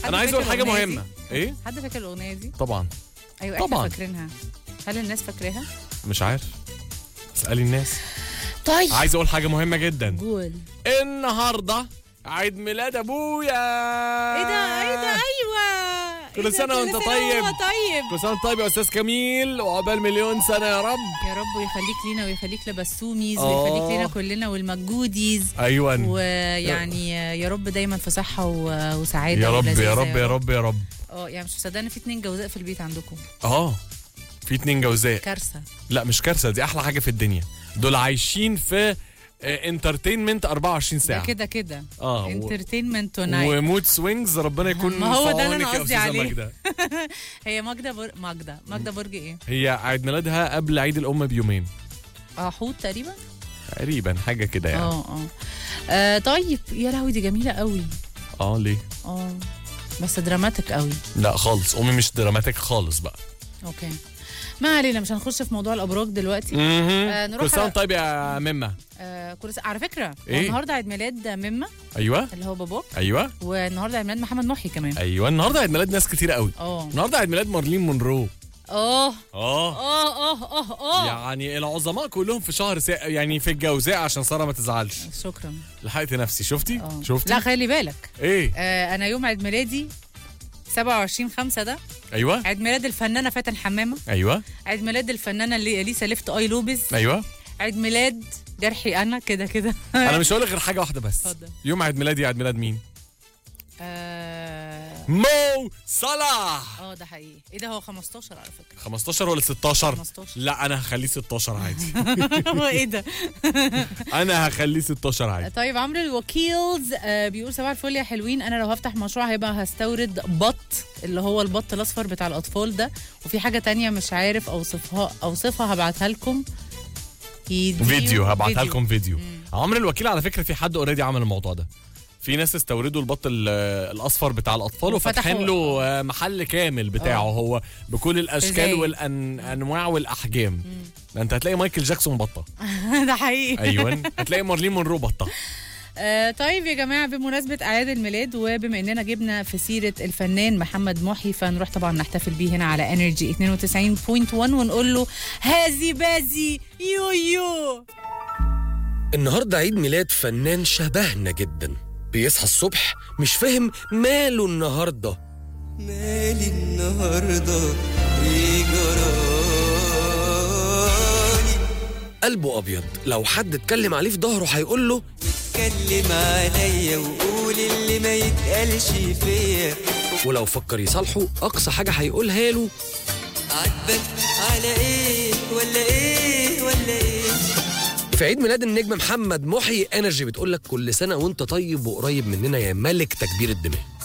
انا عايز فاكر اقول حاجه الأغنية مهمه دي؟ ايه حد فاكر الاغنيه دي طبعا ايوه احنا طبعاً. فاكرينها هل الناس فاكراها مش عارف اسالي الناس طيب عايز اقول حاجه مهمه جدا قول النهارده عيد ميلاد ابويا ايه ده ايه ده ايوه كل إيه ده؟ سنة وأنت سنة طيب. وهو طيب كل سنه وأنت طيب يا استاذ كميل وعقبال مليون سنه يا رب يا رب ويخليك لينا ويخليك لبسوميز آه. ويخليك لينا كلنا والمجوديز ايوه ويعني يا رب دايما في صحه و- وسعاده يا رب ولذيذة يا رب يا رب يا رب اه يعني مش مصدقه ان في اتنين جوزاء في البيت عندكم اه في اتنين جوزاء كارثه لا مش كارثه دي احلى حاجه في الدنيا دول عايشين في انترتينمنت 24 ده ساعه كده كده اه و- انترتينمنت تونايت ومود سوينجز ربنا يكون ما هو في ده اللي أنا عونك يا قصدي أستاذة عليه. ماجدة. هي ماجدة بر... ماجدة ماجدة برج ايه؟ هي عيد ميلادها قبل عيد الام بيومين اه حوت تقريبا؟ تقريبا حاجه كده يعني اه اه آه، طيب يا لهوي دي جميلة قوي اه ليه اه بس دراماتيك قوي لا خالص امي مش دراماتيك خالص بقى اوكي ما علينا مش هنخش في موضوع الابراج دلوقتي اها نروح كل سنه على- وأنت طيب يا مما آه كل س... على فكرة هو إيه؟ النهارده عيد ميلاد مما ايوه اللي هو باباك ايوه والنهارده عيد ميلاد محمد محي كمان ايوه النهارده عيد ميلاد ناس كتير قوي اه النهارده عيد ميلاد مارلين مونرو اه اه اه اه اه اه يعني العظماء كلهم في شهر سا... يعني في الجوزاء عشان ساره ما تزعلش شكرا لحقت نفسي شفتي اه شفتي لا خلي بالك ايه آه انا يوم عيد ميلادي 27 5 ده ايوه عيد ميلاد الفنانه فاتن حمامه ايوه عيد ميلاد الفنانه اللي اليسا ليفت اي لوبز ايوه عيد ميلاد جرحي انا كده كده انا مش هقول لك غير حاجه واحده بس اتفضل. يوم عيد ميلادي عيد ميلاد مين اه مو صلاح آه، ده حقيقي ايه ده هو 15 على فكره 15 ولا 16 15. لا انا هخليه 16 عادي هو ايه ده انا هخليه 16 عادي طيب عمرو الوكيلز آه بيقول صباح الفل يا حلوين انا لو هفتح مشروع هيبقى هستورد بط اللي هو البط الاصفر بتاع الاطفال ده وفي حاجه تانية مش عارف اوصفها اوصفها هبعتها لكم فيديو هبعتها فيديو. لكم فيديو عمرو الوكيل على فكره في حد اوريدي عمل الموضوع ده في ناس استوردوا البط ال- الاصفر بتاع الاطفال وفتحوا- وفاتحين له آه، محل كامل بتاعه آه. هو بكل الاشكال إزاي؟ والانواع والاحجام ده انت هتلاقي مايكل جاكسون بطه ده حقيقي ايوه هتلاقي مارلين مونرو بطه آه طيب يا جماعه بمناسبه اعياد الميلاد وبما اننا جبنا في سيره الفنان محمد محي فنروح طبعا نحتفل بيه هنا على انرجي 92.1 ونقول له هازي بازي يو يو النهارده عيد ميلاد فنان شبهنا جدا بيصحى الصبح مش فاهم ماله النهارده مالي النهارده ايه جرالي قلبه ابيض لو حد اتكلم عليه في ظهره هيقول له اتكلم عليا وقول اللي ما يتقالش فيا ولو فكر يصالحه اقصى حاجه هيقولها له عاتبك على ايه ولا ايه ولا ايه في عيد ميلاد النجم محمد محي انرجي بتقول لك كل سنه وانت طيب وقريب مننا يا ملك تكبير الدماغ